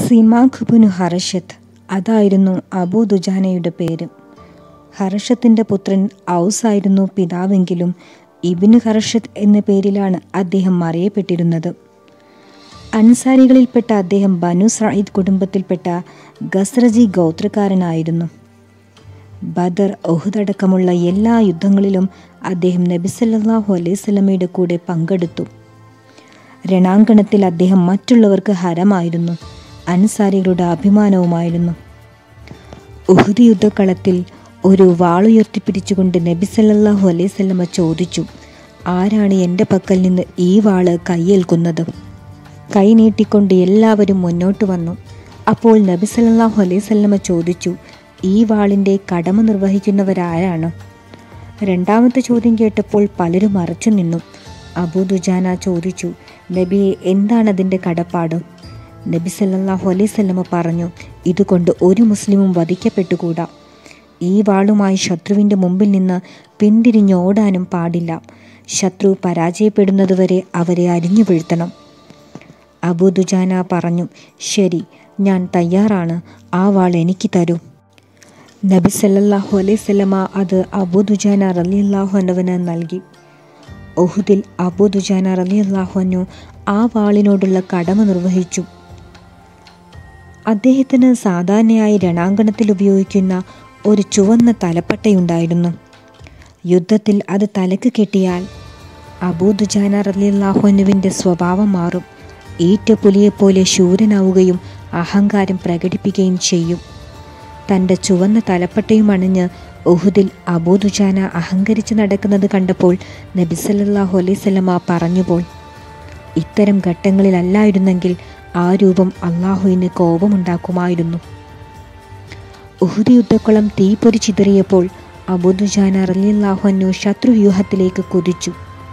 സിമാഖുബുനു ഹർഷത്ത് അതായിരുന്നു അബൂ ദുജാനയുടെ പേര് ഹർഷത്തിൻ്റെ പുത്രൻ ഔസ് ആയിരുന്നു പിതാവെങ്കിലും ഇബിന് ഹർഷത്ത് എന്ന പേരിലാണ് അദ്ദേഹം അറിയപ്പെട്ടിരുന്നത് അൻസാരികളിൽപ്പെട്ട അദ്ദേഹം ബനു സയ്യിദ് കുടുംബത്തിൽപ്പെട്ട ഗസ്രജി ഗോത്രക്കാരനായിരുന്നു ബദർ ഒഹുദടക്കമുള്ള എല്ലാ യുദ്ധങ്ങളിലും അദ്ദേഹം നബിസല്ലാഹു അലൈഹി സ്വലമയുടെ കൂടെ പങ്കെടുത്തു രണാങ്കണത്തിൽ അദ്ദേഹം മറ്റുള്ളവർക്ക് ഹരമായിരുന്നു അൻസാരികളുടെ അഭിമാനവുമായിരുന്നു ഉഹുദ് യുദ്ധക്കളത്തിൽ ഒരു വാളുയർത്തിപ്പിടിച്ചുകൊണ്ട് നബി സല്ലല്ലാഹു അലൈഹി സ്വലമ ചോദിച്ചു ആരാണ് എൻ്റെ പക്കൽ നിന്ന് ഈ വാള് കൈയേൽക്കുന്നത് കൈ നീട്ടിക്കൊണ്ട് എല്ലാവരും മുന്നോട്ട് വന്നു അപ്പോൾ നബി സല്ലല്ലാഹു അലൈഹി സ്വലമ ചോദിച്ചു ഈ വാളിൻ്റെ കടമ നിർവഹിക്കുന്നവരാരാണ് രണ്ടാമത്തെ ചോദ്യം കേട്ടപ്പോൾ പലരും മറച്ചു നിന്നു അബൂ ദുജാന ചോദിച്ചു നബിയെ എന്താണ് അതിൻ്റെ കടപ്പാട് നബി സല്ലല്ലാഹു അലൈഹി സ്വലമ പറഞ്ഞു ഇതുകൊണ്ട് ഒരു മുസ്ലിമും വധിക്കപ്പെട്ടുകൂടാ ഈ വാളുമായി ശത്രുവിൻ്റെ മുമ്പിൽ നിന്ന് പിന്തിരിഞ്ഞോടാനും പാടില്ല ശത്രു പരാജയപ്പെടുന്നതുവരെ അവരെ അരിഞ്ഞു വീഴ്ത്തണം അബൂ ദുജാന പറഞ്ഞു ശരി ഞാൻ തയ്യാറാണ് ആ വാൾ എനിക്ക് തരൂ നബി സല്ലല്ലാഹു അലൈഹി സ്വലമ അത് അബൂ ദുജാന റലിയല്ലാഹു അനവന് നൽകി ഒഹുദിൽ അബൂ ദുജാന റലിയല്ലാഹു അന്നു ആ വാളിനോടുള്ള കടമ നിർവഹിച്ചു അദ്ദേഹത്തിന് സാധാരണയായി രണാങ്കണത്തിൽ ഉപയോഗിക്കുന്ന ഒരു ചുവന്ന തലപ്പട്ടയുണ്ടായിരുന്നു യുദ്ധത്തിൽ അത് തലക്ക് കെട്ടിയാൽ അബൂ ദുജാന റലിയല്ലാഹുനുവിൻ്റെ സ്വഭാവം മാറും ഈറ്റ പുലിയെപ്പോലെ ശൂരനാവുകയും അഹങ്കാരം പ്രകടിപ്പിക്കുകയും ചെയ്യും തൻ്റെ ചുവന്ന തലപ്പട്ടയും അണിഞ്ഞ് ഉഹുദിൽ അബൂദുജാന അഹങ്കരിച്ച് നടക്കുന്നത് കണ്ടപ്പോൾ നബിസല്ലാഹു അലൈവല്ലമ പറഞ്ഞുപോൾ ഇത്തരം ഘട്ടങ്ങളിലല്ലായിരുന്നെങ്കിൽ ആ രൂപം അള്ളാഹുവിന് കോപമുണ്ടാക്കുമായിരുന്നു ഉഹുദ് യുദ്ധക്കുളം തീപ്പൊരി ചിതറിയപ്പോൾ അബൂദുജാന റലിയല്ലാഹുനു ശത്രുവ്യൂഹത്തിലേക്ക് കുതിച്ചു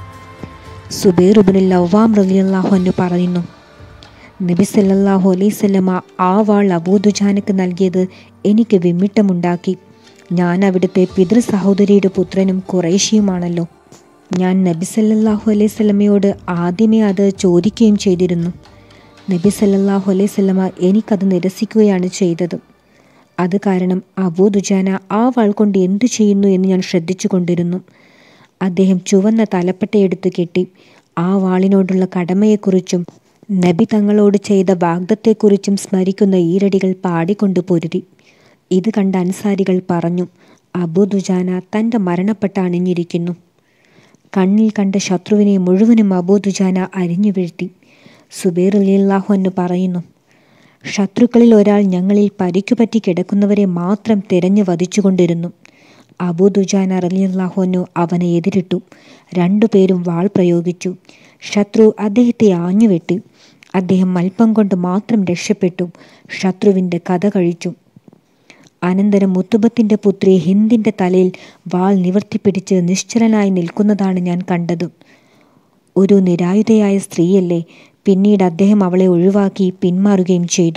സുബൈറുബിനുൽ ലവാം റലിയല്ലാഹുനു പറയുന്നു നബി സല്ലല്ലാഹു അലൈവല്ലമ ആ വാൾ അബൂദുജാനക്ക് നൽകിയത് എനിക്ക് വിമ്മിട്ടമുണ്ടാക്കി ഞാൻ അവിടുത്തെ പിതൃ സഹോദരിയുടെ പുത്രനും കുറേശിയുമാണല്ലോ ഞാൻ നബി സല്ലല്ലാഹു അലൈഹി സ്വലമയോട് ആദ്യമേ അത് ചോദിക്കുകയും ചെയ്തിരുന്നു നബി സല്ലല്ലാഹു അലൈഹി സ്വലമ എനിക്കത് നിരസിക്കുകയാണ് ചെയ്തത് അത് കാരണം അബൂ ദുജാന ആ വാൾ കൊണ്ട് എന്തു ചെയ്യുന്നു എന്ന് ഞാൻ ശ്രദ്ധിച്ചു കൊണ്ടിരുന്നു അദ്ദേഹം ചുവന്ന തലപ്പട്ടയെടുത്ത് കെട്ടി ആ വാളിനോടുള്ള കടമയെക്കുറിച്ചും നബി തങ്ങളോട് ചെയ്ത വാഗ്ദത്തെക്കുറിച്ചും സ്മരിക്കുന്ന ഈരടികൾ പാടിക്കൊണ്ട് പൊരുതി ഇത് കണ്ട അൻസാരികൾ പറഞ്ഞു അബൂ ദുജാന തൻ്റെ മരണപ്പെട്ട അണിഞ്ഞിരിക്കുന്നു കണ്ണിൽ കണ്ട ശത്രുവിനെ മുഴുവനും അബൂ ദുജാന അരിഞ്ഞു വീഴ്ത്തി സുബൈർ അലിയല്ലാഹു എന്ന് പറയുന്നു ശത്രുക്കളിൽ ഒരാൾ ഞങ്ങളിൽ പരിക്കുപറ്റി കിടക്കുന്നവരെ മാത്രം തിരഞ്ഞു വധിച്ചുകൊണ്ടിരുന്നു അബൂ ദുജാന റലിയല്ലാഹുനു അവനെ എതിരിട്ടു രണ്ടുപേരും വാൾ പ്രയോഗിച്ചു ശത്രു അദ്ദേഹത്തെ ആഞ്ഞുവെട്ടി അദ്ദേഹം അല്പം കൊണ്ട് മാത്രം രക്ഷപ്പെട്ടു ശത്രുവിൻ്റെ കഥ കഴിച്ചു അനന്തരം മുത്തുബത്തിൻ്റെ പുത്രി ഹിന്ദിൻ്റെ തലയിൽ വാൾ നിവർത്തിപ്പിടിച്ച് നിശ്ചലനായി നിൽക്കുന്നതാണ് ഞാൻ കണ്ടത് ഒരു നിരായുധയായ സ്ത്രീയല്ലേ പിന്നീട് അദ്ദേഹം അവളെ ഒഴിവാക്കി പിന്മാറുകയും ചെയ്തു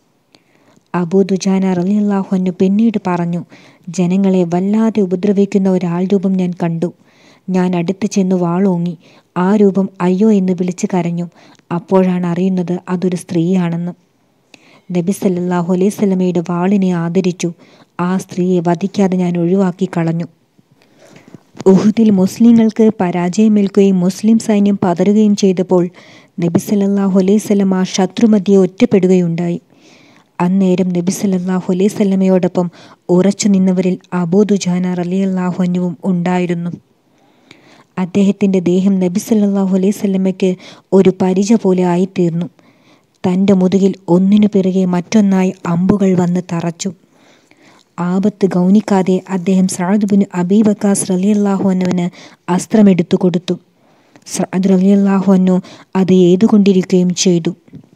അബൂ ദുജാന റലിയല്ലാഹുന്നു പിന്നീട് പറഞ്ഞു ജനങ്ങളെ വല്ലാതെ ഉപദ്രവിക്കുന്ന ഒരാൾ രൂപം ഞാൻ കണ്ടു ഞാൻ അടുത്ത് ചെന്ന് വാളോങ്ങി ആ രൂപം അയ്യോ എന്ന് വിളിച്ചു കരഞ്ഞു അപ്പോഴാണ് അറിയുന്നത് അതൊരു സ്ത്രീയാണെന്ന് നബി സല്ലാഹു അലൈഹി സ്വലമയുടെ വാളിനെ ആദരിച്ചു ആ സ്ത്രീയെ വധിക്കാതെ ഞാൻ ഒഴിവാക്കി കളഞ്ഞു ഉഹുദിൽ മുസ്ലിങ്ങൾക്ക് പരാജയമേൽക്കുകയും മുസ്ലിം സൈന്യം പതറുകയും ചെയ്തപ്പോൾ നബി സല്ലാഹു അലൈഹി സ്വലമ ശത്രുമധ്യെ ഒറ്റപ്പെടുകയുണ്ടായി അന്നേരം നബി സല്ലാഹു അലൈഹി സ്വലമയോടൊപ്പം ഉറച്ചു നിന്നവരിൽ അബൂദുജാന റലിയല്ലാഹുനുവും ഉണ്ടായിരുന്നു അദ്ദേഹത്തിൻ്റെ ദേഹം നബി സല്ലാഹു അലൈഹി സ്വലമയ്ക്ക് ഒരു പരിച പോലെ ആയിത്തീർന്നു തൻ്റെ മുതുകിൽ ഒന്നിനു പിറകെ മറ്റൊന്നായി അമ്പുകൾ വന്ന് തറച്ചു ആപത്ത് ഗൗനിക്കാതെ അദ്ദേഹം സഅദ്ബിന് അബീബക്കാസ് റലിയല്ലാഹുവിന് അസ്ത്രമെടുത്തു കൊടുത്തു സഅദ് റലിയല്ലാഹുവിനു അത് ഏതുകൊണ്ടിരിക്കുകയും ചെയ്തു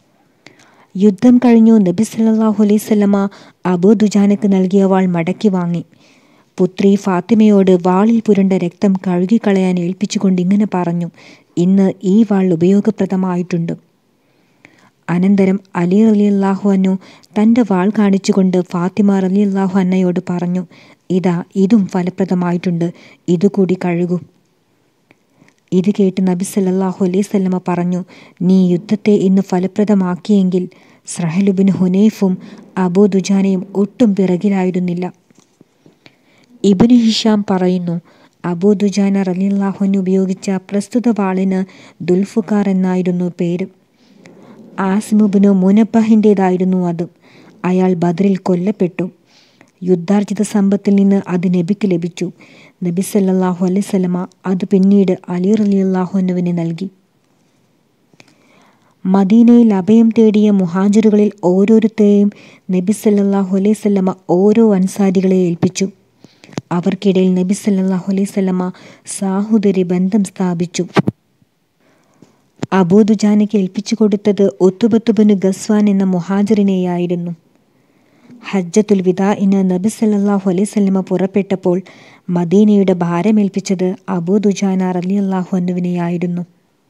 യുദ്ധം കഴിഞ്ഞു നബി സല്ലാഹു അലൈഹി സ്വലമ അബൂ ദുജാനക്ക് നൽകിയ വാൾ മടക്കി വാങ്ങി പുത്രി ഫാത്തിമയോട് വാളിൽ പുരണ്ട രക്തം കഴുകിക്കളയാൻ ഏൽപ്പിച്ചുകൊണ്ട് ഇങ്ങനെ പറഞ്ഞു ഇന്ന് ഈ വാൾ ഉപയോഗപ്രദമായിട്ടുണ്ട് അനന്തരം അലി അലി അള്ളാഹു അന്നു തൻ്റെ വാൾ കാണിച്ചുകൊണ്ട് ഫാത്തിമ അലി അള്ളാഹു അന്നയോട് പറഞ്ഞു ഇതാ ഇതും ഫലപ്രദമായിട്ടുണ്ട് ഇതുകൂടി കഴുകൂ ഇത് കേട്ട് നബി സല്ലല്ലാഹു അലൈഹി സ്വലമ പറഞ്ഞു നീ യുദ്ധത്തെ ഇന്ന് ഫലപ്രദമാക്കിയെങ്കിൽ സ്രഹലുബിൻ ഹുനൈഫും അബൂ ദുജാനയും ഒട്ടും പിറകിലായിരുന്നില്ല ഇബിന് ഹിഷാം പറയുന്നു അബൂ ദുജാന റലിയല്ലാഹുവിന് ഉപയോഗിച്ച പ്രസ്തുത വാളിന് ദുൽഫുക്കാർ എന്നായിരുന്നു പേര് ആസിമുബിന് മുനബഹിൻ്റേതായിരുന്നു അത് അയാൾ ബദറിൽ കൊല്ലപ്പെട്ടു യുദ്ധാർജിത സമ്പത്തിൽ നിന്ന് അത് നബിക്ക് ലഭിച്ചു നബി സല്ലാഹു അലൈവല്ലമ അത് പിന്നീട് അലി റലിയല്ലാഹുനുവിന് നൽകി മദീനയിൽ അഭയം തേടിയ മുഹാജിറുകളിൽ ഓരോരുത്തരെയും നബി സല്ലാഹു അലൈവല്ലമ ഓരോ അൻസാരികളെ ഏൽപ്പിച്ചു അവർക്കിടയിൽ നബി സല്ലാഹു അലൈവല്ലമ സാഹോദര്യ ബന്ധം സ്ഥാപിച്ചു അബൂദുജാനയ്ക്ക് ഏൽപ്പിച്ചു കൊടുത്തത് ഒത്തുബത്തുബനു ഗസ്വാൻ എന്ന മുഹാജിറിനെയായിരുന്നു ഹജ്ജത്തുൽ വിദാഇന് നബി സല്ലാഹു അലൈവല്ലമ പുറപ്പെട്ടപ്പോൾ മദീനയുടെ ഭാരമേൽപ്പിച്ചത് അബൂദുജാന അലി അള്ളാഹുനുവിനെയായിരുന്നു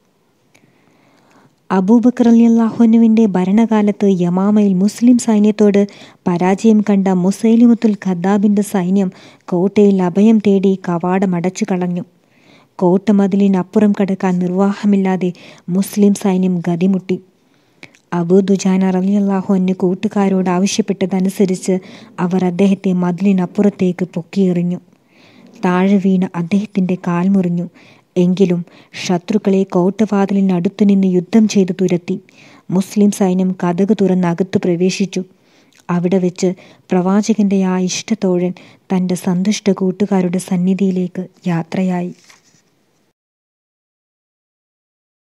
അബൂബക്കർ അലി അള്ളാഹുനുവിൻ്റെ ഭരണകാലത്ത് യമാമയിൽ മുസ്ലിം സൈന്യത്തോട് പരാജയം കണ്ട മുസൈലിമത്തുൽ ഖദ്ദാബിൻ്റെ സൈന്യം കോട്ടയിൽ അഭയം തേടി കവാടമടച്ചു കളഞ്ഞു കോട്ടമതിലിനപ്പുറം കടക്കാൻ നിർവാഹമില്ലാതെ മുസ്ലിം സൈന്യം ഗതിമുട്ടി അബൂ ദുജാന റലിയല്ലാഹു അന്ന് കൂട്ടുകാരോട് ആവശ്യപ്പെട്ടതനുസരിച്ച് അവർ അദ്ദേഹത്തെ മതിലിനപ്പുറത്തേക്ക് പൊക്കിയെറിഞ്ഞു താഴെ വീണ അദ്ദേഹത്തിൻ്റെ കാൽ മുറിഞ്ഞു എങ്കിലും ശത്രുക്കളെ കോട്ടവാതിലിനടുത്തു നിന്ന് യുദ്ധം ചെയ്ത് തുരത്തി മുസ്ലിം സൈന്യം കഥക് തുറന്ന് അകത്ത് പ്രവേശിച്ചു അവിടെ വെച്ച് പ്രവാചകന്റെ ആ ഇഷ്ടത്തോഴൻ തൻ്റെ സന്തുഷ്ട കൂട്ടുകാരുടെ സന്നിധിയിലേക്ക് യാത്രയായി